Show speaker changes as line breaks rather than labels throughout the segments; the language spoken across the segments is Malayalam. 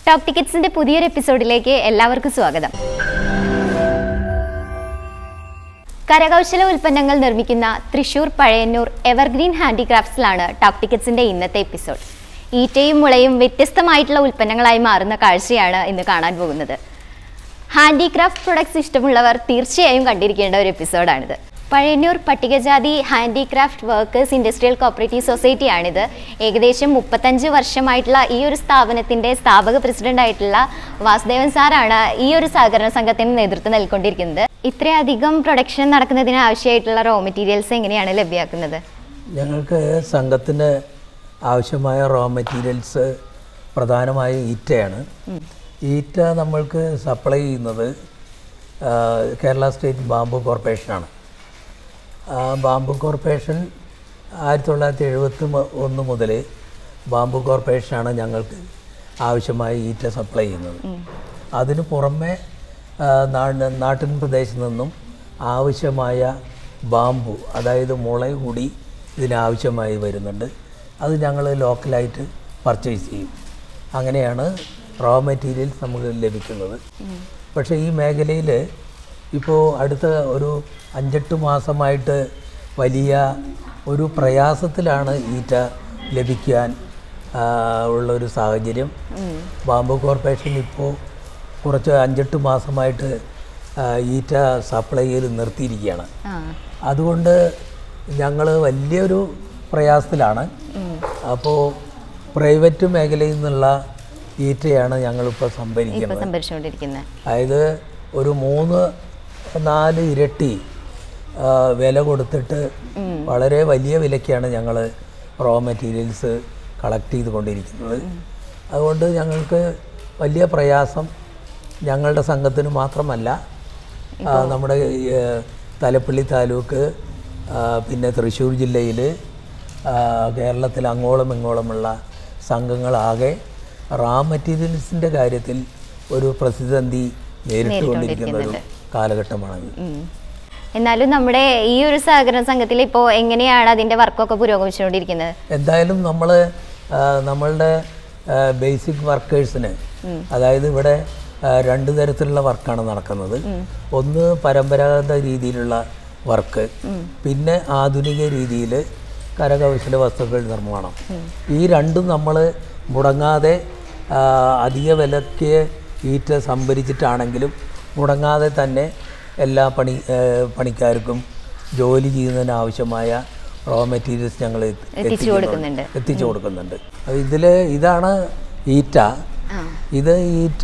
ടോപ്പ് ടിക്കറ്റ്സിന്റെ പുതിയൊരു എപ്പിസോഡിലേക്ക് എല്ലാവർക്കും സ്വാഗതം കരകൗശല ഉൽപ്പന്നങ്ങൾ നിർമ്മിക്കുന്ന തൃശൂർ പഴയന്നൂർ എവർഗ്രീൻ ഹാൻഡിക്രാഫ്റ്റ്സിലാണ് ടോപ്പ് ടിക്കറ്റ്സിന്റെ ഇന്നത്തെ എപ്പിസോഡ് ഈറ്റയും മുളയും വ്യത്യസ്തമായിട്ടുള്ള ഉൽപ്പന്നങ്ങളായി മാറുന്ന കാഴ്ചയാണ് ഇന്ന് കാണാൻ പോകുന്നത് ഹാൻഡിക്രാഫ്റ്റ് പ്രൊഡക്ട്സ് ഇഷ്ടമുള്ളവർ തീർച്ചയായും കണ്ടിരിക്കേണ്ട ഒരു എപ്പിസോഡാണിത് പഴയന്നൂർ പട്ടികജാതി ഹാൻഡിക്രാഫ്റ്റ് വർക്കേഴ്സ് ഇൻഡസ്ട്രിയൽ കോപ്പറേറ്റീവ് സൊസൈറ്റിയാണിത് ഏകദേശം മുപ്പത്തഞ്ച് വർഷമായിട്ടുള്ള ഈ ഒരു സ്ഥാപനത്തിൻ്റെ സ്ഥാപക പ്രസിഡന്റ് ആയിട്ടുള്ള വാസുദേവൻ സാറാണ് ഈ ഒരു സഹകരണ സംഘത്തിന് നേതൃത്വം നൽകിക്കൊണ്ടിരിക്കുന്നത് ഇത്രയധികം പ്രൊഡക്ഷൻ നടക്കുന്നതിന് ആവശ്യമായിട്ടുള്ള റോ മെറ്റീരിയൽസ് എങ്ങനെയാണ് ലഭ്യമാക്കുന്നത്
ഞങ്ങൾക്ക് സംഘത്തിന് ആവശ്യമായ റോ മെറ്റീരിയൽസ് പ്രധാനമായും ഈറ്റയാണ് ഈറ്റ നമ്മൾക്ക് സപ്ലൈ ചെയ്യുന്നത് ആ, കേരള സ്റ്റേറ്റ് ബാംബു കോർപ്പറേഷനാണ് ആ ബാംബു കോർപ്പറേഷൻ ആയിരത്തി തൊള്ളായിരത്തി എഴുപത്തി ഒന്ന് മുതൽ ബാംബു കോർപ്പറേഷനാണ് ഞങ്ങൾക്ക് ആവശ്യമായ ഈറ്റ സപ്ലൈ ചെയ്യുന്നത് അതിന് പുറമെ ആ, നാട് നാട്ടിൻ പ്രദേശത്ത് നിന്നും ആവശ്യമായ ബാംബു അതായത് മുള കൂടി ഇതിനാവശ്യമായി വരുന്നുണ്ട് അത് ഞങ്ങൾ ലോക്കലായിട്ട് പർച്ചേസ് ചെയ്യും അങ്ങനെയാണ് റോ മെറ്റീരിയൽസ് നമുക്ക് ലഭിക്കുന്നത് പക്ഷേ ഈ മേഖലയിൽ ഇപ്പോൾ അടുത്ത ഒരു അഞ്ചെട്ട് മാസമായിട്ട് വലിയ ഒരു പ്രയാസത്തിലാണ് ഈറ്റ ലഭിക്കാൻ ആ, ഉള്ളൊരു സാഹചര്യം ബാംബു കോർപ്പറേഷൻ ഇപ്പോൾ കുറച്ച് അഞ്ചെട്ട് മാസമായിട്ട് ആ, ഈറ്റ സപ്ലൈ ചെയ്ത് നിർത്തിയിരിക്കുകയാണ്
ആ
അതുകൊണ്ട് ഞങ്ങൾ വലിയൊരു പ്രയാസത്തിലാണ് അപ്പോൾ പ്രൈവറ്റ് മേഖലയിൽ നിന്നുള്ള ഈറ്റയാണ് ഞങ്ങളിപ്പോൾ
ഇപ്പൊ
സംഭരിക്കുന്നത്
സംഭരിച്ചുകൊണ്ടിരിക്കുന്നത്
അതായത് ഒരു മൂന്ന് നാല് ഇരട്ടി ആ, വില കൊടുത്തിട്ട് വളരെ വലിയ വിലയ്ക്കാണ് ഞങ്ങൾ റോ മെറ്റീരിയൽസ് കളക്ട് ചെയ്തുകൊണ്ടിരിക്കുന്നത് അതുകൊണ്ട് ഞങ്ങൾക്ക് വലിയ പ്രയാസം ഞങ്ങളുടെ സംഘത്തിന് മാത്രമല്ല ആ, നമ്മുടെ ഏ, തലപ്പള്ളി താലൂക്ക് ആ, പിന്നെ തൃശ്ശൂർ ജില്ലയിൽ കേരളത്തിൽ അങ്ങോളം ഇങ്ങോളമുള്ള സംഘങ്ങളാകെ റാ മെറ്റീരിയൽസിൻ്റെ കാര്യത്തിൽ ഒരു പ്രതിസന്ധി നേരിട്ടുകൊണ്ടിരിക്കുന്ന ഒരു കാലഘട്ടമാണത്
ഉം. എന്നാലും നമ്മുടെ ഈ ഒരു സഹകരണ സംഘത്തിൽ ഇപ്പോൾ എങ്ങനെയാണ് അതിന്റെ വർക്കൊക്കെ പുരോഗമിച്ചുകൊണ്ടിരിക്കുന്നത്
എന്തായാലും നമ്മൾ നമ്മളുടെ ബേസിക് വർക്കേഴ്സിന് അതായത് ഇവിടെ ആ, രണ്ട് തരത്തിലുള്ള വർക്കാണ് നടക്കുന്നത് ഒന്ന് പരമ്പരാഗത രീതിയിലുള്ള വർക്ക് പിന്നെ ആധുനിക രീതിയിൽ കരകൗശല വസ്തുക്കൾ നിർമ്മാണം ഈ രണ്ടും നമ്മൾ മുടങ്ങാതെ ആ, അധിക വിലയ്ക്ക് ഈറ്റ സംഭരിച്ചിട്ടാണെങ്കിലും മുടങ്ങാതെ തന്നെ എല്ലാ പണി ആ, പണിക്കാർക്കും ജോലി ചെയ്യുന്നതിന് ആവശ്യമായ റോ മെറ്റീരിയൽസ് ഞങ്ങൾ
എത്തിച്ചു കൊടുക്കുന്നുണ്ട്
എത്തിച്ചു കൊടുക്കുന്നുണ്ട് അപ്പോൾ ഇതിൽ ഇതാണ് ഈറ്റ
ആ
ഇത് ഈറ്റ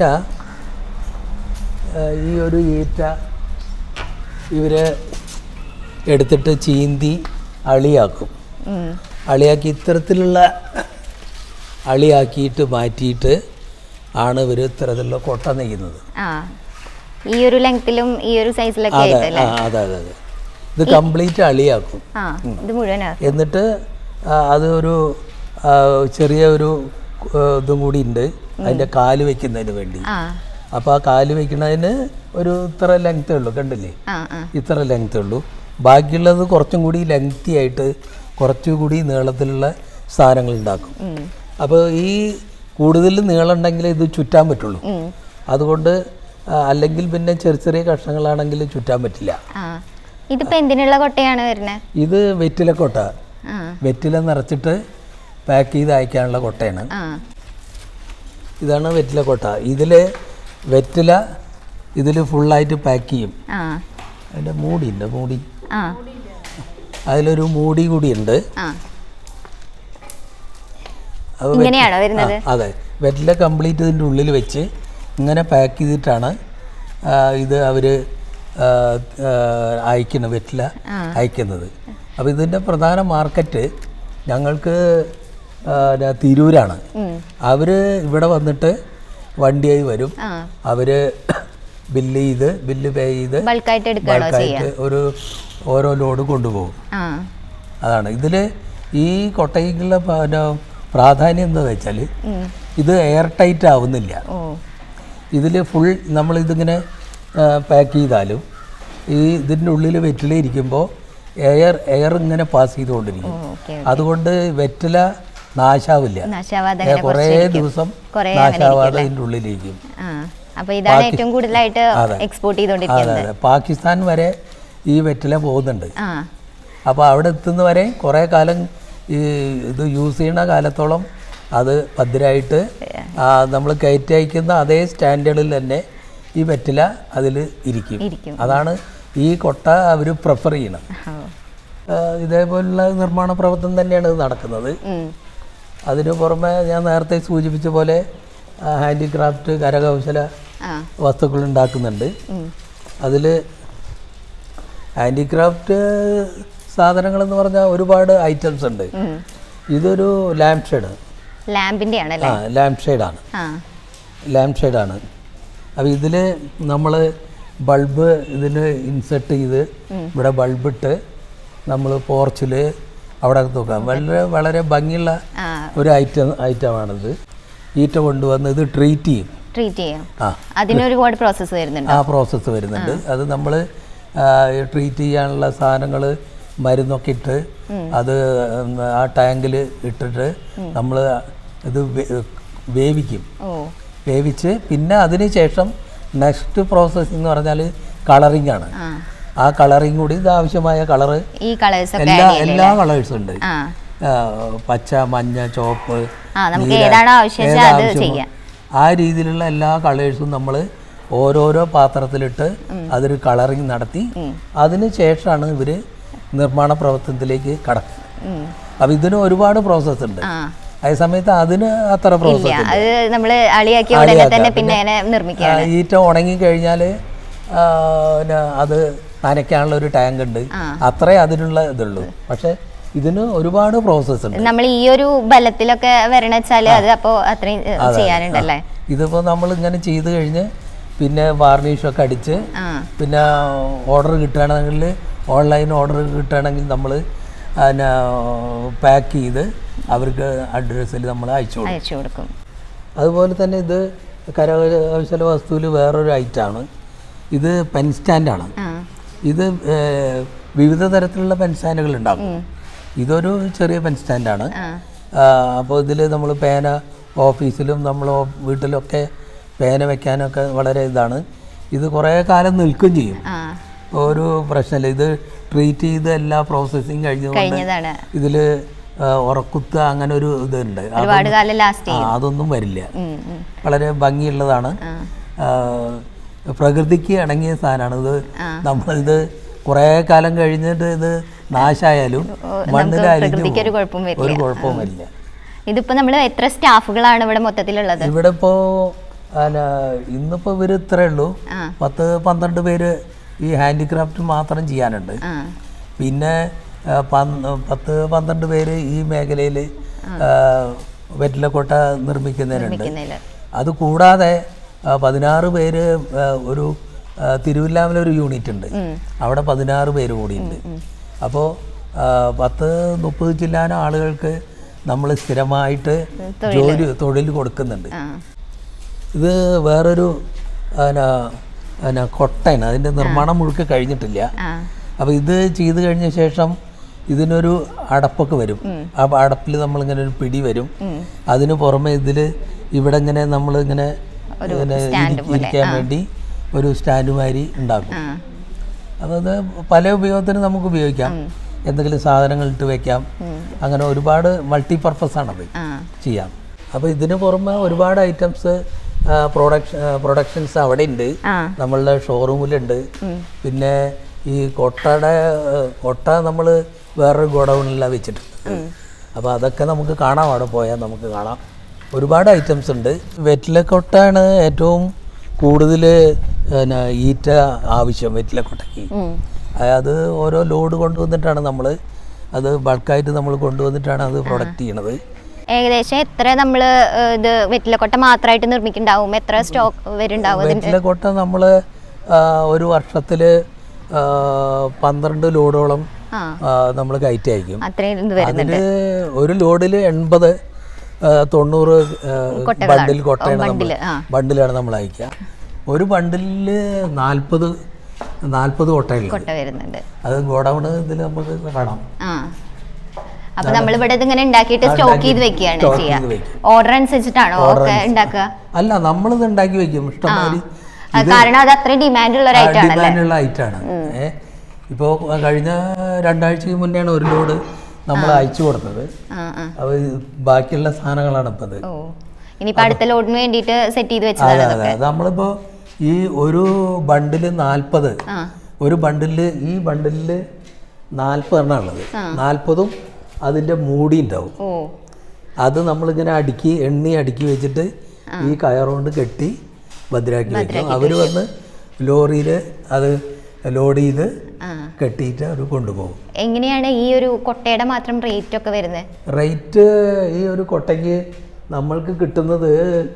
ആ, ഈ ഒരു ഈറ്റ ഇവർ എടുത്തിട്ട് ചീന്തി അളിയാക്കും
ഉം.
അളിയാക്കി ഇത്തരത്തിലുള്ള അളിയാക്കിയിട്ട് മാറ്റിയിട്ട് ആണ് ഇവർ ഇത്തരത്തിലുള്ള കൊട്ട നെയ്യുന്നത്
ആ ഈ ഒരു ലെങ്ത്തിലും ഈ ഒരു സൈസിലൊക്കെ
അതെ
ആയിട്ട്
ആ, അതെ അതെ അതെ ഇത് കംപ്ലീറ്റ് അളിയാക്കും
ആ ഇത് മുഴുവനാ
എന്നിട്ട് ആ, അത് ഒരു ആ, ചെറിയ ഒരു ആ, ഇതും കൂടി ഉണ്ട് അതിൻ്റെ കാല് വെക്കുന്നതിന് വേണ്ടി
ആ
അപ്പോൾ ആ കാല് വെക്കുന്നതിന് ഒരു ഇത്ര ലെങ്ത്തേ ഉള്ളൂ കണ്ടില്ലേ
ആ ആ
ഇത്ര ലെങ്ത്തേ ഉള്ളൂ ബാക്കിയുള്ളത് കുറച്ചും കൂടി ലെങ്തി ആയിട്ട് കുറച്ചുകൂടി നീളത്തിലുള്ള സാധനങ്ങൾ ഉണ്ടാക്കും
ഉം.
അപ്പോൾ ഈ കൂടുതൽ നീളം ഉണ്ടെങ്കിൽ ഇത് ചുറ്റാൻ പറ്റുള്ളൂ
ഉം.
അതുകൊണ്ട് ആ, അല്ലെങ്കിൽ പിന്നെ ചെറിയ ചെറിയ കഷ്ണങ്ങളാണെങ്കിൽ ചുറ്റാൻ പറ്റില്ല
ആ ഇതിപ്പോ എന്തിനുള്ള കൊട്ടയാണ് വരുന്നത്
ഇത് വെറ്റിലക്കൊട്ട
ആ
വെറ്റില നിറച്ചിട്ട് പാക്ക് ചെയ്ത് അയക്കാനുള്ള കൊട്ടയാണ്
ആ
ഇതാണ് വെറ്റില കൊട്ട ഇതിൽ വെറ്റില ഇതിൽ ഫുള്ളായിട്ട് പാക്ക് ചെയ്യും
ആ
അതിൻ്റെ മൂടിയുണ്ട് മൂടി
ആ
അതിലൊരു മൂടി കൂടിയുണ്ട്
ആ
അത് വെറ്റ്-
ഇങ്ങനെയാണോ വരുന്നത്
ആ, അതെ വെറ്റില കംപ്ലീറ്റ് ഇതിൻ്റെ ഉള്ളിൽ വെച്ച് ഇങ്ങനെ പാക്ക് ചെയ്തിട്ടാണ് ആ, ഇത് അവർ അയക്കുന്നത് വെറ്റില
ആ.
അയക്കുന്നത് അപ്പോൾ ഇതിൻ്റെ പ്രധാന മാർക്കറ്റ് ഞങ്ങൾക്ക് ആ, ന- തിരൂരാണ്
ഉം.
അവർ ഇവിടെ വന്നിട്ട് വണ്ടിയായി വരും
ആ
അവർ ബില്ല് ചെയ്ത് ബില്ല് പേ ചെയ്ത്
ബൾക്കായിട്ട് എടുക്കുകയാണോ ചെയ്യുക
ബൾക്കായിട്ട് ഒരു ഓരോ ലോഡ് കൊണ്ടുപോകും
ആ
അതാണ് ഇതിൽ ഈ കൊട്ടയ്ക്കുള്ള പിന്നെ പ്രാധാന്യം എന്താ വെച്ചാൽ
ഉം.
ഇത് എയർ ടൈറ്റ് ആവുന്നില്ല
ഓ
ഇതിൽ ഫുൾ നമ്മളിതിങ്ങനെ പാക്ക് ചെയ്താലും ഈ ഇതിൻ്റെ ഉള്ളിൽ വെറ്റില ഇരിക്കുമ്പോൾ എയർ എയർ ഇങ്ങനെ പാസ് ചെയ്തുകൊണ്ടിരിക്കും
ഓക്കെ
അതുകൊണ്ട് വെറ്റില നാശാവില്ല
നാശാവാതെ
ഏ,
അങ്ങനെ
കുറേ
കുറച്ചിരിക്കും.
ദിവസം
കുറേ അങ്ങനെ
നാശാവാതെ ഇതിൻ്റെ ഉള്ളിലിരിക്കും
ആ അപ്പൊ ഇതാണ് ഏറ്റവും കൂടുതലായിട്ട്
അതെ.
എക്സ്പോർട്ട്
അതെ
ചെയ്തുകൊണ്ടിരിക്കുന്നത്
അതെ പാകിസ്ഥാൻ വരെ ഈ വെറ്റില പോകുന്നുണ്ട്
ആ
അപ്പോൾ അവിടെ എത്തുന്നവരെ കുറേ കാലം ഈ ഇത് യൂസ് ചെയ്യുന്ന കാലത്തോളം അത് ഭദ്രമായിട്ട് നമ്മൾ കയറ്റി അയക്കുന്ന അതേ സ്റ്റാൻഡേർഡിൽ തന്നെ ഈ വെറ്റില അതിൽ ഇരിക്കും
ഇരിക്കും
അതാണ് ഈ കൊട്ട അവർ പ്രിഫർ ചെയ്യണം
ഓ.
ആ, ഇതേപോലുള്ള നിർമ്മാണ പ്രവർത്തനം തന്നെയാണ് ഇത് നടക്കുന്നത്
ഉം.
അതിന് പുറമെ ഞാൻ നേരത്തെ സൂചിപ്പിച്ച പോലെ ഹാൻഡിക്രാഫ്റ്റ് കരകൗശല
ആ
വസ്തുക്കൾ ഉണ്ടാക്കുന്നുണ്ട്
ഉം.
അതിൽ ഹാൻഡിക്രാഫ്റ്റ് സാധനങ്ങളെന്ന് പറഞ്ഞാൽ ഒരുപാട് ഐറ്റംസ് ഉണ്ട്
ഉം.
ഇതൊരു ലാംപ് ഷെയ്ഡ്
ലാമ്പിന്റെ ആണല്ലേ
ആ ലാംപ് ഷെയ്ഡാണ്
ആ
ലാംപ് ഷെയ്ഡാണ് അപ്പോൾ ഇതിൽ നമ്മൾ ബൾബ് ഇതിന് ഇൻസെർട്ട് ചെയ്ത് ഇവിടെ ബൾബിട്ട് നമ്മൾ പോർച്ചിൽ അവിടെ തൂക്കാം വളരെ വളരെ ഭംഗിയുള്ള
ആ
ഒരു ഐറ്റം ഐറ്റമാണിത് ഈറ്റ കൊണ്ടുവന്ന് ഇത് ട്രീറ്റ് ചെയ്യും
ട്രീറ്റ് ചെയ്യാം
ആ
അതിന് ഒരുപാട് പ്രോസസ്സ് വരുന്നുണ്ട്
ആ പ്രോസസ്സ് വരുന്നുണ്ട് അത് നമ്മൾ ട്രീറ്റ് ചെയ്യാനുള്ള സാധനങ്ങൾ മരുന്നൊക്കെ ഇട്ട് അത് ഉം, ആ ടാങ്കിൽ ഇട്ടിട്ട് നമ്മൾ ഇത് വേ- വേവിക്കും
ഓ
വേവിച്ച് പിന്നെ അതിന് ശേഷം നെക്സ്റ്റ് പ്രോസസ്സ് എന്ന് പറഞ്ഞാൽ കളറിംഗ് ആണ്
ആ
ആ കളറിംഗ് കൂടി ഇത് ആവശ്യമായ കളറ്
ഈ കളേഴ്സ് ഒക്കെ
എല്ലാ
add ചെയ്യല്ലേ?
എല്ലാ കളേഴ്സും ഉണ്ട്
ആ
ആ, പച്ച മഞ്ഞ ചുവപ്പ്
ആ, നമുക്ക്
നീല,
ഏതാണോ ആവശ്യം വെച്ചാൽ
ഏതാ
അത്
ആവശ്യമോ,
ചെയ്യാം.
ആ രീതിയിലുള്ള എല്ലാ കളേഴ്സും നമ്മൾ ഓരോരോ പാത്രത്തിലിട്ട് അതൊരു കളറിങ് നടത്തി അതിന് ശേഷമാണ് ഇവർ നിർമ്മാണ പ്രവർത്തനത്തിലേക്ക് കടക്കുക
ഉം.
അപ്പം ഇതിന് ഒരുപാട് പ്രോസസ്സ് ഉണ്ട്
ആ
അതേ സമയത്ത് അതിന് അത്ര
ഇല്ല
പ്രോസസ്സ് ഇല്ല
അത് നമ്മള് അളിയാക്കിയ ഉടനെ
അളിയാക്കുക.
തന്നെ പിന്നെ
പിന്നെ,
അങ്ങനെ നിർമ്മിക്കുകയാണ്
ആ, ഈറ്റ ഉണങ്ങി കഴിഞ്ഞാൽ അത് നനയ്ക്കാനുള്ള ഒരു ടാങ്ക് ഉണ്ട് അത്രേ അതിനുള്ള ഇതുള്ളൂ പക്ഷെ ഇതിന് ഒരുപാട് പ്രോസസ്സ് ഉണ്ട്
നമ്മൾ ഈ ഒരു ബലത്തിലൊക്കെ വരണ വെച്ചാല് അത് അപ്പോ അത്രയും ഏ, ചെയ്യാനുണ്ടല്ലേ
ഇതിപ്പോൾ നമ്മൾ ഇങ്ങനെ ചെയ്ത് കഴിഞ്ഞ് പിന്നെ വാർണിഷൊക്കെ അടിച്ച്
ആ
പിന്നെ ഓർഡർ കിട്ടുകയാണെങ്കിൽ ഓൺലൈൻ ഓർഡർ കിട്ടുകയാണെങ്കിൽ നമ്മൾ പിന്നെ പാക്ക് ചെയ്ത് അവർക്ക് അഡ്രസ്സിൽ നമ്മൾ അയച്ചു കൊടുക്കും
അയച്ചു കൊടുക്കും
അതുപോലെ തന്നെ ഇത് കരകൗശല വസ്തുവിൽ വേറൊരു ഐറ്റമാണ് ഇത് പെൻ സ്റ്റാൻഡാണ്
ആ
ഇത് ഏർ, വിവിധ തരത്തിലുള്ള പെൻ സ്റ്റാൻഡുകൾ ഉണ്ടാകും ഇതൊരു ചെറിയ പെൻ സ്റ്റാൻഡാണ്
ആ
അപ്പോൾ ഇതിൽ നമ്മൾ പേന ഓഫീസിലും നമ്മൾ വീട്ടിലൊക്കെ പേന വെക്കാനൊക്കെ വളരെ ഇതാണ് ഇത് കുറേ കാലം നിൽക്കുകയും ചെയ്യും
ആ
ഒരു പ്രശ്നമില്ല ഇത് ട്രീറ്റ് ചെയ്ത് എല്ലാ പ്രോസസ്സിങ് കഴിഞ്ഞുകൊണ്ട്
കഴിഞ്ഞതാണ്
ഇതിൽ ഉറക്കുത്തുക അങ്ങനെ ഒരു ഇതുണ്ട്
ഒരുപാട് കാലം ലാസ്റ്റ്
ആ,
ചെയ്യും
അതൊന്നും വരില്ല
ഉം, ഉം.
വളരെ ഭംഗിയുള്ളതാണ്
ആ.
ആ, പ്രകൃതിക്ക് ഇണങ്ങിയ സാധനമാണ് ഇത്
ആ.
നമ്മളിത് കുറേ കാലം കഴിഞ്ഞിട്ട് ഇത് നാശായാലും മണ്ണിലായാലും
പ്രകൃതിക്ക് ഒരു കുഴപ്പവും വരില്ല.
ഒരു കുഴപ്പവും വരില്ല
ഇതിപ്പോ നമ്മൾ എത്ര സ്റ്റാഫുകളാണ് ഇവിടെ മൊത്തത്തിലുള്ളത്
ഇവിടെ ഇപ്പോൾ ഇന്നിപ്പോൾ ഇവർ ഇത്രേ ഉള്ളൂ
ആ
പത്ത് പന്ത്രണ്ട് പേര് ഈ ഹാൻഡിക്രാഫ്റ്റ് മാത്രം ചെയ്യാനുണ്ട്
ആ
പിന്നെ ആ, പന്ത്- പത്ത് പന്ത്രണ്ട് പേര് ഈ മേഖലയിൽ വെറ്റിലക്കോട്ട നിർമ്മിക്കുന്നതിനുണ്ട്
നിർമ്മിക്കുന്നതില്
അത് കൂടാതെ ആ, പതിനാറ് പേര് ആ, ഒരു ആ, തിരുവില്ലാമലൊരു യൂണിറ്റ് ഉണ്ട്
ഉം.
അവിടെ പതിനാറ് പേര് കൂടിയുണ്ട് അപ്പോൾ പത്ത് മുപ്പത് ചില്ലാനം ആളുകൾക്ക് നമ്മൾ സ്ഥിരമായിട്ട് ജോലി തൊഴിൽ കൊടുക്കുന്നുണ്ട്
ആ
ഇത് വേറൊരു പിന്നെ പിന്നെ കൊട്ടയാണ് അതിൻ്റെ നിർമ്മാണം മുഴുക്കെ കഴിഞ്ഞിട്ടില്ല
ആ
അപ്പോൾ ഇത് ചെയ്ത് കഴിഞ്ഞ ശേഷം ഇതിനൊരു അടപ്പൊക്കെ വരും ആ അടപ്പിൽ നമ്മളിങ്ങനെ ഒരു പിടി വരും അതിന് പുറമെ ഇതിൽ ഇവിടെ ഇങ്ങനെ നമ്മളിങ്ങനെ ഇങ്ങനെ ഇരി- ഇരിക്കാൻ വേണ്ടി ഒരു സ്റ്റാൻഡ് മാതിരി ഉണ്ടാക്കും
ആ
അപ്പോൾ അത് പല ഉപയോഗത്തിന് നമുക്ക് ഉപയോഗിക്കാം എന്തെങ്കിലും സാധനങ്ങൾ ഇട്ട് വെക്കാം അങ്ങനെ ഒരുപാട് മൾട്ടി പർപ്പസ് ആണത്
ആ
ചെയ്യാം അപ്പോൾ ഇതിന് പുറമെ ഒരുപാട് ഐറ്റംസ് പ്രൊഡക്ഷൻ പ്രൊഡക്ഷൻസ് അവിടെ ഉണ്ട്
ആ
നമ്മളുടെ ഷോറൂമിലുണ്ട് പിന്നെ ഈ കൊട്ടയുടെ ഏഹ്, കൊട്ട നമ്മൾ വേറൊരു ഗോഡൗണിലാണ് വെച്ചിട്ടുണ്ട് അപ്പോൾ അതൊക്കെ നമുക്ക് കാണാം അവിടെ പോയാൽ നമുക്ക് കാണാം ഒരുപാട് ഐറ്റംസ് ഉണ്ട് വെറ്റിലക്കൊട്ടാണ് ഏറ്റവും കൂടുതൽ പിന്നെ ഈറ്റ ആവശ്യം വെറ്റിലക്കൊട്ടയ്ക്ക്
ഉം.
അത് ഓരോ ലോഡ് കൊണ്ടുവന്നിട്ടാണ് നമ്മൾ അത് ബൾക്കായിട്ട് നമ്മൾ കൊണ്ടുവന്നിട്ടാണ് അത് പ്രൊഡക്റ്റ് ചെയ്യണത്
ഏകദേശം എത്ര നമ്മള് ഏ, ഇത് വെറ്റിലക്കൊട്ട മാത്രമായിട്ട് നിർമ്മിക്കുന്നുണ്ടാവും എത്ര സ്റ്റോക്ക് വരുന്നുണ്ടാവും അതിന്റെ
വെറ്റിലക്കൊട്ട നമ്മൾ ഒരു വർഷത്തിൽ പന്ത്രണ്ട് ലോഡോളം
ആ
നമ്മൾ കയറ്റി അയക്കും
അത്രയും ഇത് വരുന്നുണ്ട്
അതിൽ ഒരു ലോഡിൽ എൺപത് ആ, തൊണ്ണൂറ് ബണ്ടിൽ കൊട്ടയാണ് നമ്മൾ
ബണ്ടില്, ആ.
ബണ്ടിലാണ് നമ്മൾ അയക്കുക ഒരു ബണ്ടിലിൽ നാൽപ്പത് നാൽപ്പത് കൊട്ടയുള്ളത്
കൊട്ട വരുന്നുണ്ട്
അത് ഗോഡൗൺ ഇതിൽ നമുക്ക് കാണാം
ആ അപ്പൊ നമ്മൾ ഇവിടെ ഇതിങ്ങനെ ഉണ്ടാക്കിയിട്ട്
ആ,
സ്റ്റോക്ക്
ഉണ്ടാക്കി
ചെയ്ത് വെക്കുകയാണ്
stock
ചെയ്യുക
ചെയ്ത് വെക്കും.
ഓർഡർ അനുസരിച്ചിട്ടാണോ
Order
ഒക്കെ
അനുസരിച്ച്.
ഉണ്ടാക്കുക
അല്ല നമ്മളിത് ഉണ്ടാക്കി വെക്കും ഇഷ്ടംമാതിരി
ആ, കാരണം അത് അത്രയും ഡിമാൻഡ് ഉള്ള ഒരു ഐറ്റം ആണല്ലേ
ഡിമാൻഡുള്ള ഐറ്റാണ് ഏ ഇപ്പോൾ കഴിഞ്ഞ രണ്ടാഴ്ചക്ക് മുന്നെയാണ് ഒരു ലോഡ് നമ്മൾ അയച്ചു കൊടുത്തത്
ആ ആ
അപ്പോൾ ബാക്കിയുള്ള സാധനങ്ങളാണ് ഇപ്പം ഇത്
ഓ ഇനിയിപ്പോ അടുത്ത ലോഡിന് വേണ്ടിയിട്ട് സെറ്റ് ചെയ്ത്
അതെ
വെച്ചതാണ്
അതെ
അതൊക്കെ
നമ്മളിപ്പോൾ ഈ ഒരു ബണ്ടിൽ നാൽപ്പത്
ആ
ഒരു ബണ്ടില് ഈ ബണ്ടിലിൽ നാൽപ്പതെണ്ണം ഉള്ളത് നാൽപ്പതും അതിൻ്റെ മൂടി ഉണ്ടാവും
ഓ
അത് നമ്മളിങ്ങനെ അടുക്കി എണ്ണി അടുക്കി വെച്ചിട്ട് ഈ കയറുകൊണ്ട് കെട്ടി ഭദ്രാക്കി വെക്കും അവർ വന്ന് ലോറിയിൽ അത് ലോഡ് ചെയ്ത്
ആ
കെട്ടിയിട്ട് അവർ കൊണ്ടുപോകും
എങ്ങനെയാണ് ഈ ഒരു കൊട്ടയുടെ മാത്രം റേറ്റ് ഒക്കെ വരുന്നത്
റേറ്റ് ഈ ഒരു കൊട്ടയ്ക്ക് നമ്മൾക്ക് കിട്ടുന്നത്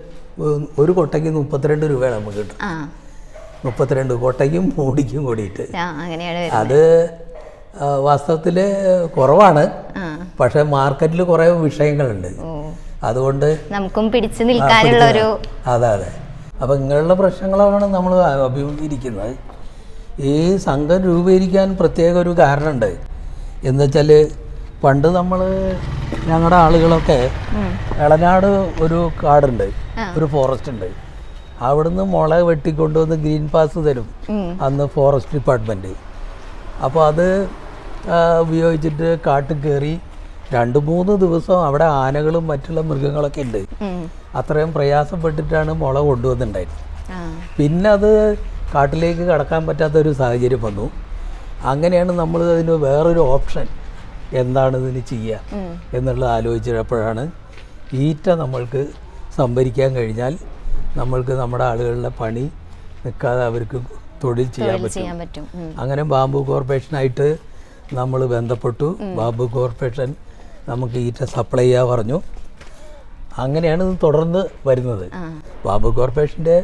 ഒരു കൊട്ടയ്ക്ക് മുപ്പത്തിരണ്ട് രൂപയാണ് നമുക്ക് കിട്ടും
ആ
മുപ്പത്തിരണ്ട് കൊട്ടയ്ക്കും മൂടിക്കും കൂടിയിട്ട്
ആ അങ്ങനെയാണ് വരുന്നത്
അത് വാസ്തവത്തിൽ കുറവാണ്
ആ
പക്ഷേ മാർക്കറ്റിൽ കുറേ വിഷയങ്ങളുണ്ട്
ഓ
അതുകൊണ്ട്
നമുക്കും പിടിച്ചു നിൽക്കാനുള്ള ഒരു
അതെ അതെ അപ്പം ഇങ്ങനെയുള്ള പ്രശ്നങ്ങളാണ് നമ്മൾ അഭിമുഖീകരിക്കുന്നത് ഈ സംഘം രൂപീകരിക്കാൻ പ്രത്യേക ഒരു കാരണമുണ്ട് എന്നുവെച്ചാൽ പണ്ട് നമ്മൾ ഞങ്ങളുടെ ആളുകളൊക്കെ എളനാട് ഒരു കാടുണ്ട് ഒരു ഫോറസ്റ്റ് ഉണ്ട് അവിടുന്ന് മുള വെട്ടിക്കൊണ്ടുവന്ന് ഗ്രീൻ പാസ് തരും
ഉം.
അന്ന് ഫോറസ്റ്റ് ഡിപ്പാർട്ട്മെൻറ്റ് അപ്പോൾ അത് ആ, ഉപയോഗിച്ചിട്ട് കാട്ടിൽ കയറി രണ്ട് മൂന്ന് ദിവസം അവിടെ ആനകളും മറ്റുള്ള മൃഗങ്ങളൊക്കെ ഉണ്ട്
ഉം.
അത്രയും പ്രയാസപ്പെട്ടിട്ടാണ് മുള കൊണ്ടുവന്നിട്ടുണ്ടായിരുന്നത്
ആ
പിന്നെ അത് കാട്ടിലേക്ക് കടക്കാൻ പറ്റാത്ത ഒരു സാഹചര്യം വന്നു അങ്ങനെയാണ് നമ്മൾ അതിന് വേറൊരു ഓപ്ഷൻ എന്താണ് ഇതിന് ചെയ്യുക
ഉം.
എന്നുള്ളത് ആലോചിച്ചപ്പോഴാണ് ഈറ്റ നമ്മൾക്ക് സംഭരിക്കാൻ കഴിഞ്ഞാൽ നമ്മൾക്ക് നമ്മുടെ ആളുകളുടെ പണി നിൽക്കാതെ അവർക്ക് തൊഴിൽ ചെയ്യാൻ
തൊഴിൽ
പറ്റും
ചെയ്യാൻ പറ്റും ഉം.
അങ്ങനെ ബാംബു കോർപ്പറേഷനായിട്ട് നമ്മൾ ബന്ധപ്പെട്ടു ബാംബു കോർപ്പറേഷൻ നമുക്ക് ഈറ്റ സപ്ലൈ ചെയ്യാൻ പറഞ്ഞു അങ്ങനെയാണ് ഇത് തുടർന്ന് വരുന്നത്
ആ
ബാംബു കോർപ്പറേഷൻ്റെ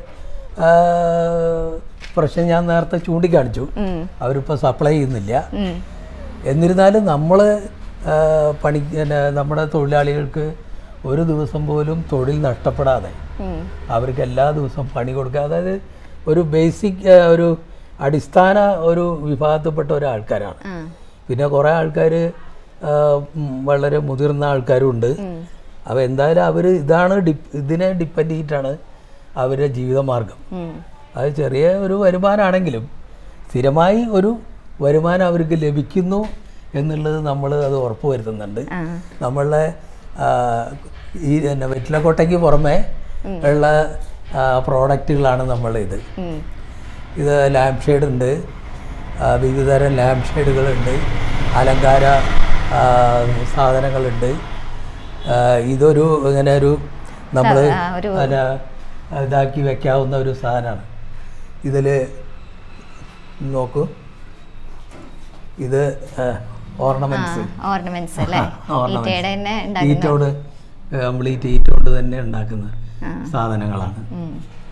പ്രശ്നം ഞാൻ നേരത്തെ ചൂണ്ടിക്കാണിച്ചു
ഉം.
അവരിപ്പോൾ സപ്ലൈ ചെയ്യുന്നില്ല
ഉം.
എന്നിരുന്നാലും നമ്മൾ പണി പിന്നെ നമ്മുടെ തൊഴിലാളികൾക്ക് ഒരു ദിവസം പോലും തൊഴിൽ നഷ്ടപ്പെടാതെ
ഉം.
അവർക്ക് എല്ലാ ദിവസവും പണി കൊടുക്കുക അതായത് ഒരു ബേസിക് ഒരു അടിസ്ഥാന ഒരു വിഭാഗത്തിൽപ്പെട്ട ഒരാൾക്കാരാണ്
ആ
പിന്നെ കുറേ ആൾക്കാർ വളരെ മുതിർന്ന ആൾക്കാരുണ്ട് അപ്പോൾ എന്തായാലും അവർ ഇതാണ് ഡിപ് ഇതിനെ ഡിപ്പെൻഡ് ചെയ്തിട്ടാണ് അവരുടെ ജീവിതമാർഗം
ഉം.
അത് ചെറിയ ഒരു വരുമാനമാണെങ്കിലും സ്ഥിരമായി ഒരു വരുമാനം അവർക്ക് ലഭിക്കുന്നു എന്നുള്ളത് നമ്മൾ അത് ഉറപ്പ് വരുത്തുന്നുണ്ട്
ആ
നമ്മളുടെ ആ, ഈ പിന്നെ വെറ്റിലക്കോട്ടയ്ക്ക് പുറമെ ഉള്ള പ്രോഡക്റ്റുകളാണ് നമ്മളിത്
ഉം.
ഇത് ലാമ്പ് ഷെയ്ഡ് ഉണ്ട് ആ, വിവിധതരം ലാമ്പ് ഷെയ്ഡുകളുണ്ട് അലങ്കാര ആ, സാധനങ്ങളുണ്ട് ആ, ഇതൊരു ഇങ്ങനെ ഒരു നമ്മൾ
ആ, ഒരു-
ഇതാക്കി വെക്കാവുന്ന ഒരു സാധനമാണ് ഇതിൽ നോക്കൂ ഇത് ഓർണമെൻറ്റ്സ്
ഓർണമെന്റ്സ് അല്ലേ ഈറ്റയുടെ തന്നെ ഉണ്ടാക്കുന്ന
ഈറ്റോട് കംപ്ലീറ്റ് ഈറ്റോട് തന്നെ ഉണ്ടാക്കുന്ന
ആ.
സാധനങ്ങളാണ്
ഉം.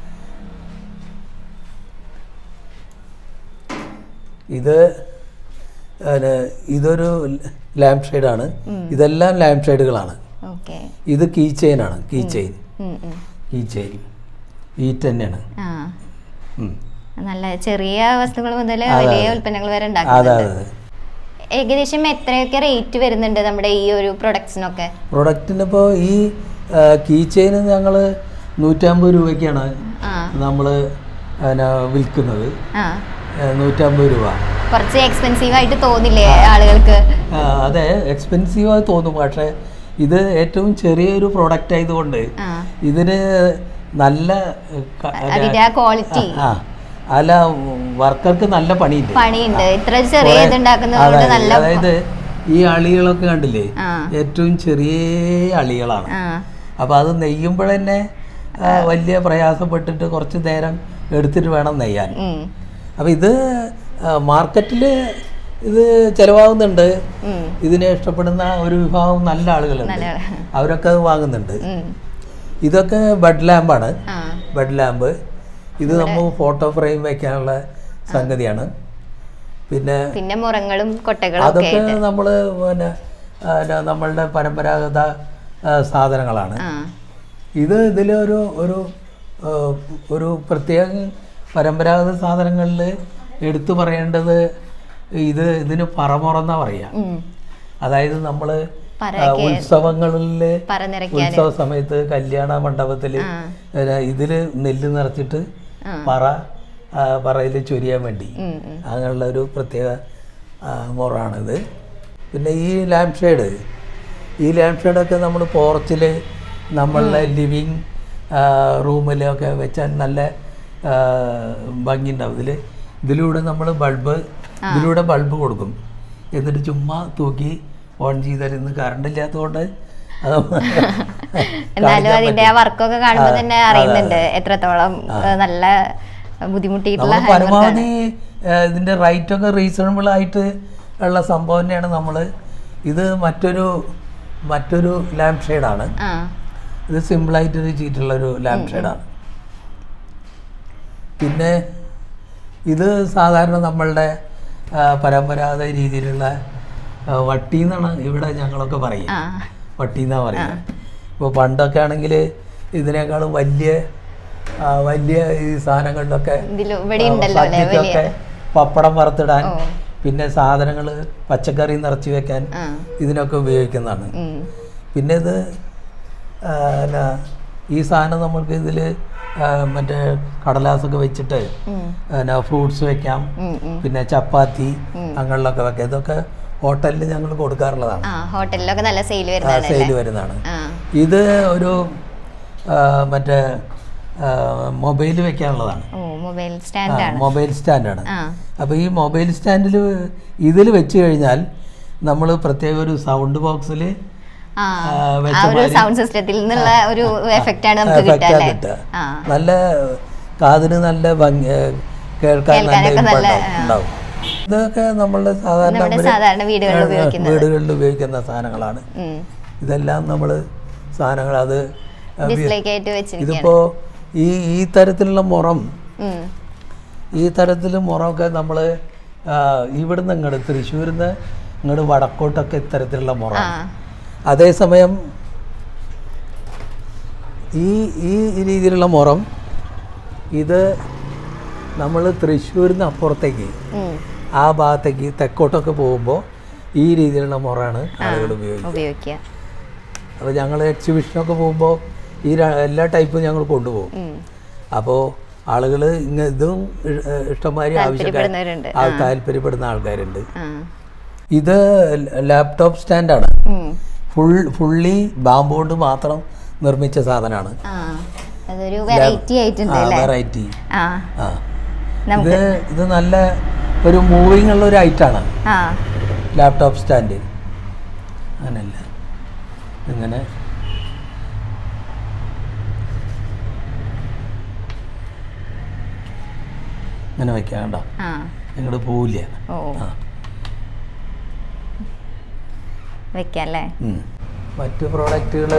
ഇത് പിന്നെ ഇതൊരു ലാമ്പ് ഷെയ്ഡാണ് ഇതെല്ലാം ലാമ്പ് ഷെയ്ഡുകളാണ്
ഓക്കെ
ഇത് കീ ചെയിനാണ് കീ ചെയിൻ
ഉം, ഉം.
കീ ചെയിൻ ഈറ്റ് തന്നെയാണ്
ആ
ഉം.
നല്ല ചെറിയ വസ്തുക്കൾ മുതൽ
അതെ,
വലിയ
അതെ.
ഉൽപ്പന്നങ്ങൾ വരെ
അതെ
ഉണ്ടാക്കുന്നുണ്ട്
അതെ
ഏകദേശം എത്രയൊക്കെ റേറ്റ് വരുന്നുണ്ട് നമ്മുടെ ഈ ഒരു പ്രൊഡക്ട്സിനൊക്കെ
പ്രൊഡക്റ്റിന് ഇപ്പോൾ ഈ കീ ചെയിൻ ഞങ്ങൾ നൂറ്റമ്പത് രൂപയ്ക്കാണ്
ആ
നമ്മൾ പിന്നെ വിൽക്കുന്നത്
ആ
ആ, നൂറ്റമ്പത് രൂപ
കുറച്ച് എക്സ്പെൻസീവ് ആയിട്ട് തോന്നില്ലേ ആളുകൾക്ക്
ആ, അതെ എക്സ്പെൻസീവായി തോന്നും പക്ഷേ ഇത് ഏറ്റവും ചെറിയൊരു പ്രോഡക്റ്റ് ആയതുകൊണ്ട്
ആ
ഇതിന് നല്ല ക-
അതിന്റെ ആ ക്വാളിറ്റി
ആ അല്ല വർക്കർക്ക് നല്ല പണിയുണ്ട്
പണിയുണ്ട് ഇത്ര ചെറിയ
കുറേ-
ഇത് ഉണ്ടാക്കുന്നതുകൊണ്ട്
അതായത്
നല്ല
അതായത് ഈ അളികളൊക്കെ കണ്ടില്ലേ
ആ
ഏറ്റവും ചെറിയ അളികളാണ്
ആ
അപ്പോൾ അത് നെയ്യുമ്പോൾ തന്നെ ആ, വലിയ പ്രയാസപ്പെട്ടിട്ട് കുറച്ച് നേരം എടുത്തിട്ട് വേണം നെയ്യാൻ
ഉം,
അപ്പോൾ ഇത് മാർക്കറ്റിൽ ഇത് ചിലവാകുന്നുണ്ട്
ഉം,
ഇതിനെ ഇഷ്ടപ്പെടുന്ന ഒരു വിഭാഗം നല്ല ആളുകളുണ്ട്
നല്ല ആള്.
അവരൊക്കെ അത് വാങ്ങുന്നുണ്ട്
ഉം.
ഇതൊക്കെ ബെഡ് ലാമ്പാണ്
ആ
ബെഡ് ലാമ്പ് ഇത് നമുക്ക് ഫോട്ടോ ഫ്രെയിം വെക്കാനുള്ള സംഗതിയാണ് പിന്നെ
പിന്നെ മുറങ്ങളും കൊട്ടകളും ഒക്കെ
അതൊക്കെ
ആയിട്ട്
നമ്മൾ പിന്നെ ആ, ന- നമ്മളുടെ പരമ്പരാഗത ആ, സാധനങ്ങളാണ്
ആ
ഇത് ഇതിലൊരു ഒരു ആ, ഒരു പ്രത്യേക പരമ്പരാഗത സാധനങ്ങളിൽ എടുത്തു പറയേണ്ടത് ഇത് ഇതിന് പറമുറന്ന പറയുക
ഉം,
അതായത് നമ്മൾ
പറയൊക്കെ
ഉത്സവങ്ങളിൽ
പറ നിറയ്ക്കാൻ
ഉത്സവ സമയത്ത് കല്യാണ മണ്ഡപത്തിൽ
ആ.
ഇതിൽ നെല്ല് നിറച്ചിട്ട്
ആ.
പറ പറയിൽ ചൊരിയാൻ വേണ്ടി
ഉം, ഉം.
അങ്ങനെയുള്ള ഒരു പ്രത്യേക ആ, മുറാണിത് പിന്നെ ഈ ലാംപ് ഷെയ്ഡ് ഈ ലാംപ് ഷെയ്ഡൊക്കെ നമ്മൾ പോർച്ചിൽ നമ്മളുടെ ലിവിങ് റൂമിലൊക്കെ വെച്ചാൽ നല്ല ആ, ഭംഗിയുണ്ടാവും ഇതിൽ ഇതിലൂടെ നമ്മൾ ബൾബ് ഇതിലൂടെ ബൾബ് കൊടുക്കും എന്നിട്ട് ചുമ്മാ തൂക്കി ഓൺ ചെയ്താൽ ഇന്ന് കറണ്ട് ഇല്ലാത്തതുകൊണ്ട് അത്
എന്നാലും അതിന്റെ ആ വർക്കൊക്കെ കാണുമ്പോൾ തന്നെ അറിയുന്നുണ്ട് എത്രത്തോളം ഏഹ്, നല്ല ബുദ്ധിമുട്ടിയിട്ടുള്ള
നമ്മൾ പരമാവധി ഏഹ്, ഇതിന്റെ റേറ്റ് ഒക്കെ റീസണബിൾ ആയിട്ട് ഉള്ള സംഭവം തന്നെയാണ് നമ്മൾ ഇത് മറ്റൊരു മറ്റൊരു ലാംപ് ഷെയ്ഡാണ്
ആ
ഇത് സിമ്പിളായിട്ട് ചെയ്തിട്ടുള്ള ഒരു ലാംപ് ഷെയ്ഡാണ് പിന്നെ ഇത് സാധാരണ നമ്മളുടെ ആ, പരമ്പരാഗത രീതിയിലുള്ള ആ, വട്ടി എന്നാണ് ഇവിടെ ഞങ്ങളൊക്കെ പറയും
ആ
വട്ടി എന്നാ പറയുക ഇപ്പോൾ പണ്ടൊക്കെ ആണെങ്കിൽ ഇതിനേക്കാളും വലിയ ആ, വലിയ ഈ സാധനങ്ങളിലൊക്കെ
ഇതിൽ ഇവിടെ ഉണ്ടല്ലോ അല്ലെ വലിയ
സദ്യക്കൊക്കെ പപ്പടം വറുത്തിടാൻ
ഓ.
പിന്നെ സാധനങ്ങൾ പച്ചക്കറി നിറച്ച് വെക്കാൻ
ആ
ഇതിനൊക്കെ ഉപയോഗിക്കുന്നതാണ്
ഉം.
പിന്നെ ഇത് ആ, എന്നാ, ഈ സാധനം നമ്മൾക്ക് ഇതിൽ മറ്റേ കടലാസൊക്കെ വെച്ചിട്ട്
ഉം.
ഫ്രൂട്ട്സ് വെക്കാം
ഉം, ഉം.
പിന്നെ ചപ്പാത്തി അങ്ങനെയുള്ളതൊക്കെ വെക്കാം ഇതൊക്കെ ഹോട്ടലിൽ ഞങ്ങൾ കൊടുക്കാറുള്ളതാണ്
ആ ഹോട്ടലിലൊക്കെ നല്ല സെയിൽ വരുന്നതാണ്
സെയിൽ വരുന്നതാണ്
ആ
ഇത് ഒരു ആ, മറ്റേ മൊബൈൽ വെക്കാനുള്ളതാണ്
ഓ മൊബൈൽ സ്റ്റാൻഡ് ആണ്
മൊബൈൽ സ്റ്റാൻഡാണ്
ആ
അപ്പോൾ ഈ മൊബൈൽ സ്റ്റാൻഡിൽ ഇതിൽ വെച്ച് കഴിഞ്ഞാൽ നമ്മൾ പ്രത്യേക ഒരു സൗണ്ട് ബോക്സിൽ
ആ
ആ,
ആ
വെച്ച
ഒരു
മാതിരി-
സൗണ്ട് സിസ്റ്റത്തിൽ നിന്നുള്ള ഒരു എഫക്റ്റ് ആണ് നമുക്ക് കിട്ടുക
എഫക്റ്റാണ്
അല്ലേ
കിട്ടുക
ആ
നല്ല കാതിന് നല്ല ഭംഗി ഏ, കേൾക്കാൻ നല്ല
കേൾക്കാനൊക്കെ നല്ല,
ഇമ്പം ഉണ്ടാവും ഇതൊക്കെ നമ്മളുടെ സാധാരണ
നമ്മുടെ
അവര്
സാധാരണ വീടുകളിൽ
ഏ,
ഉപയോഗിക്കുന്നത്.
വീടുകളിൽ ഉപയോഗിക്കുന്ന സാധനങ്ങളാണ്
ഉം.
ഇതെല്ലാം നമ്മൾ സാധനങ്ങൾ അത് ഏ, വി-
ഡിസ്പ്ലേക്ക് ആയിട്ട് വെച്ചിരിക്കുകയാണ്
ഇതിപ്പോ ഈ ഈ തരത്തിലുള്ള മുറം
ഉം.
ഈ തരത്തിൽ മുറമൊക്കെ നമ്മൾ ഇവിടുന്ന് ഇങ്ങോട്ട് തൃശ്ശൂരിൽ നിന്ന് ഇങ്ങോട്ട് വടക്കോട്ടൊക്കെ ഇത്തരത്തിലുള്ള മുറ
ആ
അതേസമയം ഈ ഈ രീതിയിലുള്ള മുറം ഇത് നമ്മൾ തൃശ്ശൂരിൽ നിന്ന് അപ്പുറത്തേക്ക്
ഉം.
ആ ഭാഗത്തേക്ക് തെക്കോട്ടൊക്കെ പോകുമ്പോൾ ഈ രീതിയിലുള്ള മുറയാണ് ആളുകൾ ഉപയോഗിക്കുന്നത്
ഉപയോഗിക്കുക
അപ്പോൾ ഞങ്ങൾ എക്സിബിഷനൊക്കെ പോകുമ്പോൾ ഈ ര- എല്ലാ ടൈപ്പും ഞങ്ങൾ കൊണ്ടുപോകും
ഉം.
അപ്പോൾ ആളുകൾ ഇങ്ങ ഇതും ഇ- ഇഷ്ടംമാതിരി ആവശ്യക്കാർ
താല്പര്യപ്പെടുന്നവരുണ്ട്
ആ താല്പര്യപ്പെടുന്ന ആൾക്കാരുണ്ട്
ആ
ഇത് ലാപ്ടോപ്പ് സ്റ്റാൻഡാണ്
ഉം.
ഫുൾ ഫുള്ളി ബാമ്പ് കൊണ്ട് മാത്രം നിർമ്മിച്ച സാധനമാണ്
ആ അതൊരു വെറൈറ്റി ആയിട്ടുണ്ട് അല്ലേ
വെറൈറ്റി
ആ
ആ
നമുക്ക്
ഇത് ഇത് നല്ല ഒരു മൂവിങ് ഉള്ള ഒരു ഐറ്റാണ്
ആ
ലാപ്ടോപ്പ് സ്റ്റാൻഡ് അങ്ങനല്ല ഇങ്ങനെ ഇങ്ങനെ വെക്കാം കണ്ടോ
ആ
ഇങ്ങോട്ട് പോവില്ല
ഓ
ആ
വെക്കാം അല്ലേ
ഉം. മറ്റ് പ്രോഡക്റ്റുകൾ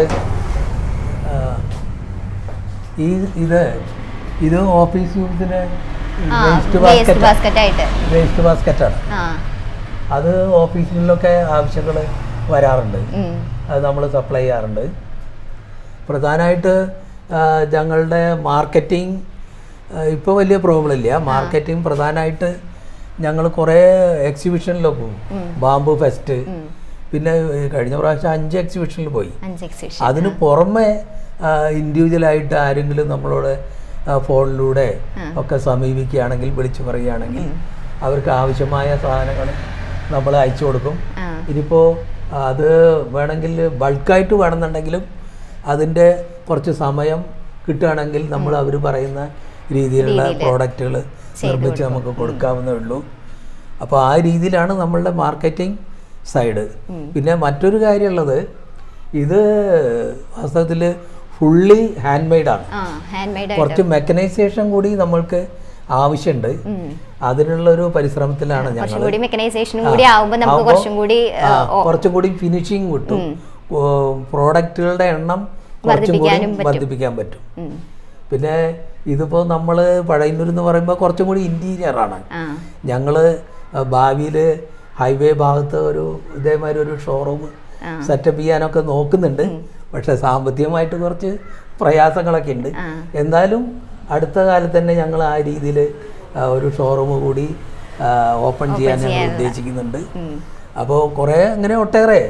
ഈ ഇത് ഇത് ഓഫീസ് യൂസിന്
ആ
വേസ്റ്റ്
വേസ്റ്റ്
ബാസ്ക്കറ്റ്
ബാസ്ക്കറ്റ് ആയിട്ട്
വേസ്റ്റ് ബാസ്ക്കറ്റാണ്
ആ
അത് ഓഫീസിലൊക്കെ ആവശ്യങ്ങൾ വരാറുണ്ട്
ഉം.
അത് നമ്മൾ സപ്ലൈ ചെയ്യാറുണ്ട് പ്രധാനമായിട്ട് ആ, ഞങ്ങളുടെ മാർക്കറ്റിംഗ് ഇപ്പോൾ വലിയ പ്രോബ്ലം ഇല്ല മാർക്കറ്റിംഗ് പ്രധാനമായിട്ട് ഞങ്ങൾ കുറേ എക്സിബിഷനിലൊക്കെ പോകും ബാംബു ഫെസ്റ്റ് പിന്നെ ഈ കഴിഞ്ഞ പ്രാവശ്യം അഞ്ച് എക്സിബിഷനിൽ പോയി
അഞ്ച് എക്സിബിഷൻ
അതിന് പുറമെ ഇൻഡിവിജ്വലായിട്ട് ആരെങ്കിലും നമ്മളോട് ആ, ഫോണിലൂടെ ഒക്കെ സമീപിക്കുകയാണെങ്കിൽ വിളിച്ചു പറയുകയാണെങ്കിൽ അവർക്ക് ആവശ്യമായ സാധനങ്ങൾ നമ്മൾ അയച്ചു കൊടുക്കും
ആ
ഇനിയിപ്പോൾ അത് വേണമെങ്കിൽ ബൾക്കായിട്ട് വേണമെന്നുണ്ടെങ്കിലും അതിൻ്റെ കുറച്ച് സമയം കിട്ടുകയാണെങ്കിൽ നമ്മൾ അവർ പറയുന്ന രീതിയിലുള്ള പ്രോഡക്റ്റുകൾ നിർമ്മിച്ച് നമുക്ക് കൊടുക്കാവുന്നേ ഉള്ളൂ അപ്പോൾ ആ രീതിയിലാണ് നമ്മളുടെ മാർക്കറ്റിംഗ് സൈഡ് പിന്നെ മറ്റൊരു കാര്യമുള്ളത് ഇത് വാസ്തവത്തിൽ ഫുള്ളി ഹാൻഡ് മെയ്ഡാണ്
ആ ഹാൻഡ് മെയ്ഡ് ആയിട്ട്
കുറച്ച് മെക്കനൈസേഷൻ കൂടി നമ്മൾക്ക് ആവശ്യമുണ്ട്
ഉം.
അതിനുള്ള ഒരു പരിശ്രമത്തിലാണ് ഞങ്ങൾ
കുറച്ചും കൂടി മെക്കനൈസേഷനും കൂടി ആവുമ്പോൾ നമുക്ക്
ആവുമ്പോ,
കുറച്ചും കൂടി
ആ, കുറച്ചും കൂടി ഫിനിഷിങ് കിട്ടും പ്രോഡക്റ്റുകളുടെ എണ്ണം കുറച്ചും കൂടി
വർദ്ധിപ്പിക്കാനും പറ്റും.
വർദ്ധിപ്പിക്കാൻ പറ്റും
ഉം.
പിന്നെ ഇതിപ്പോൾ നമ്മൾ പഴയന്നൂർ എന്ന് പറയുമ്പോൾ കുറച്ചും കൂടി ഇൻറ്റീരിയർ ആണ്
ആ
ഞങ്ങൾ ഭാവിയിൽ ഹൈവേ ഭാഗത്ത് ഒരു ഇതേമാതിരി ഒരു ഷോറൂം
ആ.
സെറ്റപ്പ് ചെയ്യാനൊക്കെ നോക്കുന്നുണ്ട് പക്ഷെ സാമ്പത്തികമായിട്ട് കുറച്ച് പ്രയാസങ്ങളൊക്കെ ഉണ്ട്
ആ.
എന്തായാലും അടുത്ത കാലത്ത് തന്നെ ഞങ്ങൾ ആ രീതിയിൽ ഒരു ഷോറൂം കൂടി ഓപ്പൺ ചെയ്യാൻ ഞങ്ങൾ ഉദ്ദേശിക്കുന്നുണ്ട്
ഉം.
അപ്പോൾ കുറേ അങ്ങനെ ഒട്ടേറെ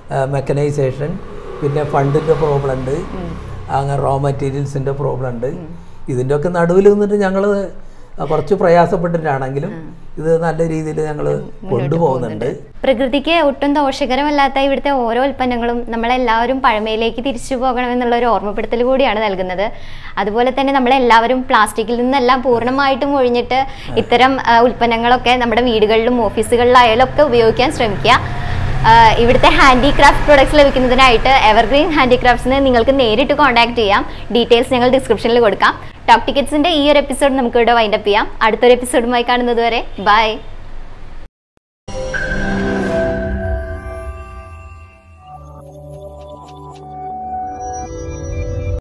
മെക്കനൈസേഷൻ പിന്നെ ഫണ്ടിൻ്റെ പ്രോബ്ലം ഉണ്ട് അങ്ങനെ റോ മെറ്റീരിയൽസിൻ്റെ പ്രോബ്ലം ഉണ്ട് ഇതിൻ്റെ ഒക്കെ നടുവിൽ നിന്നിട്ട് ഞങ്ങൾ കുറച്ച് പ്രയാസപ്പെട്ടിട്ടാണെങ്കിലും ഇത് നല്ല രീതിയിൽ ഞങ്ങൾ കൊണ്ടുപോകുന്നുണ്ട്
പ്രകൃതിക്ക് ഒട്ടും ദോഷകരമല്ലാത്ത ഇവിടുത്തെ ഓരോ ഉൽപ്പന്നങ്ങളും നമ്മളെല്ലാവരും പഴമയിലേക്ക് തിരിച്ചു പോകണമെന്നുള്ള ഒരു ഓർമ്മപ്പെടുത്തൽ കൂടിയാണ് നൽകുന്നത് അതുപോലെ തന്നെ നമ്മളെല്ലാവരും പ്ലാസ്റ്റിക്കിൽ നിന്നെല്ലാം പൂർണ്ണമായിട്ടും ഒഴിഞ്ഞിട്ട് ഇത്തരം ആ, ഉൽപ്പന്നങ്ങളൊക്കെ നമ്മുടെ വീടുകളിലും ഓഫീസുകളിലായാലും ഒക്കെ ഉപയോഗിക്കാൻ ശ്രമിക്കുക ആ, ഇവിടുത്തെ ഹാൻഡിക്രാഫ്റ്റ് പ്രൊഡക്ട്സ് ലഭിക്കുന്നതിനായിട്ട് എവർഗ്രീൻ ഹാൻഡിക്രാഫ്റ്റ്സിന് നിങ്ങൾക്ക് നേരിട്ട് കോൺടാക്ട് ചെയ്യാം ഡീറ്റെയിൽസ് ഞങ്ങൾ ഡിസ്ക്രിപ്ഷനിൽ കൊടുക്കാം ടോക് ടിക്കറ്റ്സിന്റെ ഈ ഒരു എപ്പിസോഡ് നമുക്ക് ഇവിടെ വൈൻഡപ്പ് ചെയ്യാം അടുത്തൊരു എപ്പിസോഡുമായി കാണുന്നത് വരെ ബൈ